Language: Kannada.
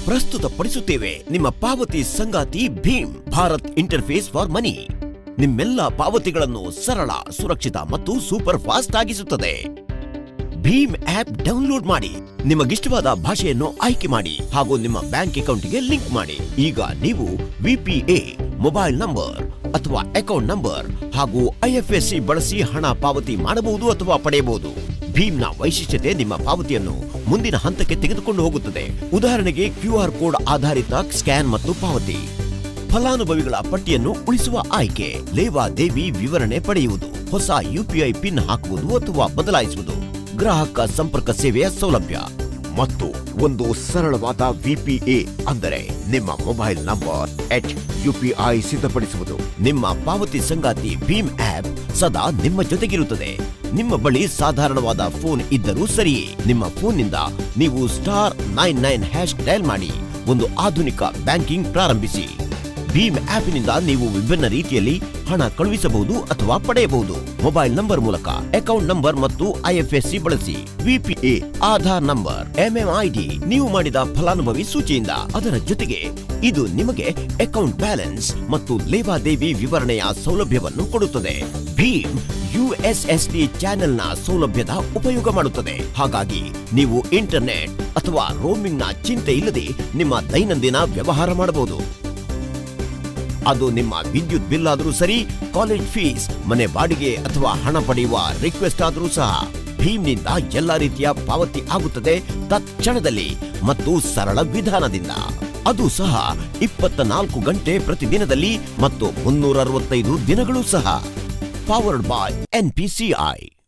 ಪ್ರಸ್ತುತಪಡಿಸುತ್ತೇವೆ ನಿಮ್ಮ ಪಾವತಿ ಸಂಗಾತಿ ಭೀಮ್ ಭಾರತ್ ಇಂಟರ್ಫೇಸ್ ಫಾರ್ ಮನಿ ನಿಮ್ಮೆಲ್ಲ ಪಾವತಿಗಳನ್ನು ಸರಳ ಸುರಕ್ಷಿತ ಮತ್ತು ಸೂಪರ್ ಫಾಸ್ಟ್ ಆಗಿಸುತ್ತದೆ ಭೀಮ್ ಆಪ್ ಡೌನ್ಲೋಡ್ ಮಾಡಿ ನಿಮಗಿಷ್ಟವಾದ ಭಾಷೆಯನ್ನು ಆಯ್ಕೆ ಮಾಡಿ ಹಾಗೂ ನಿಮ್ಮ ಬ್ಯಾಂಕ್ ಅಕೌಂಟ್ಗೆ ಲಿಂಕ್ ಮಾಡಿ ಈಗ ನೀವು ವಿಪಿಎ ಮೊಬೈಲ್ ನಂಬರ್ ಅಥವಾ ಅಕೌಂಟ್ ನಂಬರ್ ಹಾಗೂ ಐಎಫ್ಎಸ್ಸಿ ಬಳಸಿ ಹಣ ಪಾವತಿ ಮಾಡಬಹುದು ಅಥವಾ ಪಡೆಯಬಹುದು ಭೀಮ್ನ ವೈಶಿಷ್ಟ್ಯತೆ ನಿಮ್ಮ ಪಾವತಿಯನ್ನು ಮುಂದಿನ ಹಂತಕ್ಕೆ ತೆಗೆದುಕೊಂಡು ಹೋಗುತ್ತದೆ ಉದಾಹರಣೆಗೆ ಕ್ಯೂ ಆರ್ ಕೋಡ್ ಆಧಾರಿತ ಸ್ಕ್ಯಾನ್ ಮತ್ತು ಪಾವತಿ ಫಲಾನುಭವಿಗಳ ಪಟ್ಟಿಯನ್ನು ಉಳಿಸುವ ಆಯ್ಕೆ ಲೇವಾದೇವಿ ವಿವರಣೆ ಪಡೆಯುವುದು ಹೊಸ ಯುಪಿಐ ಪಿನ್ ಹಾಕುವುದು ಅಥವಾ ಬದಲಾಯಿಸುವುದು ಗ್ರಾಹಕ ಸಂಪರ್ಕ ಸೇವೆಯ ಸೌಲಭ್ಯ ಮತ್ತು ಒಂದು ಸರಳವಾದ ವಿಪಿಎ ಅಂದರೆ ನಿಮ್ಮ ಮೊಬೈಲ್ ನಂಬರ್ ಎಚ್ ಯುಪಿಐ ಸಿದ್ಧಪಡಿಸುವುದು ನಿಮ್ಮ ಪಾವತಿ ಸಂಗಾತಿ ಭೀಮ್ ಆಪ್ ಸದಾ ನಿಮ್ಮ ಜೊತೆಗಿರುತ್ತದೆ ನಿಮ್ಮ ಬಳಿ ಸಾಧಾರಣವಾದ ಫೋನ್ ಇದ್ದರೂ ಸರಿಯೇ ನಿಮ್ಮ ಫೋನ್ನಿಂದ ನೀವು star nine nine hash dial ಮಾಡಿ ಒಂದು ಆಧುನಿಕ ಬ್ಯಾಂಕಿಂಗ್ ಪ್ರಾರಂಭಿಸಿ ಭೀಮ್ ಆಪ್ನಿಂದ ನೀವು ವಿಭಿನ್ನ ರೀತಿಯಲ್ಲಿ ಹಣ ಕಳುಹಿಸಬಹುದು ಅಥವಾ ಪಡೆಯಬಹುದು ಮೊಬೈಲ್ ನಂಬರ್ ಮೂಲಕ ಅಕೌಂಟ್ ನಂಬರ್ ಮತ್ತು ಐಎಫ್ಎಸ್ಸಿ ಬಳಸಿ ವಿಪಿಎ ಆಧಾರ್ ನಂಬರ್ ಎಂಎಂಐಡಿ ನೀವು ಮಾಡಿದ ಫಲಾನುಭವಿ ಸೂಚಿಯಿಂದ ಅದರ ಜೊತೆಗೆ ಇದು ನಿಮಗೆ ಅಕೌಂಟ್ ಬ್ಯಾಲೆನ್ಸ್ ಮತ್ತು ಲೇವಾದೇವಿ ವಿವರಣೆಯ ಸೌಲಭ್ಯವನ್ನು ಕೊಡುತ್ತದೆ ಭೀಮ್ ಯುಎಸ್ಎಸ್ಡಿ ಚಾನೆಲ್ನ ಸೌಲಭ್ಯದ ಉಪಯೋಗ ಮಾಡುತ್ತದೆ ಹಾಗಾಗಿ ನೀವು ಇಂಟರ್ನೆಟ್ ಅಥವಾ ರೋಮಿಂಗ್ನ ಚಿಂತೆ ಇಲ್ಲದೆ ನಿಮ್ಮ ದೈನಂದಿನ ವ್ಯವಹಾರ ಮಾಡಬಹುದು ಅದು ನಿಮ್ಮ ವಿದ್ಯುತ್ ಬಿಲ್ ಆದರೂ ಸರಿ ಕಾಲೇಜ್ ಫೀಸ್ ಮನೆ ಬಾಡಿಗೆ ಅಥವಾ ಹಣ ಪಡೆಯುವ ರಿಕ್ವೆಸ್ಟ್ ಆದರೂ ಸಹ ಭೀಮ್ನಿಂದ ಎಲ್ಲ ರೀತಿಯ ಪಾವತಿ ಆಗುತ್ತದೆ ತತ್ಕ್ಷಣದಲ್ಲಿ ಮತ್ತು ಸರಳ ವಿಧಾನದಿಂದ ಅದು ಸಹ ಇಪ್ಪತ್ತ ನಾಲ್ಕು ಗಂಟೆ ಪ್ರತಿದಿನದಲ್ಲಿ ಮತ್ತು ಮುನ್ನೂರ ಅರವತ್ತೈದು ದಿನಗಳು ಸಹ ಪವರ್ಡ್ ಬಾಯ್ ಎನ್ಪಿಸಿಐ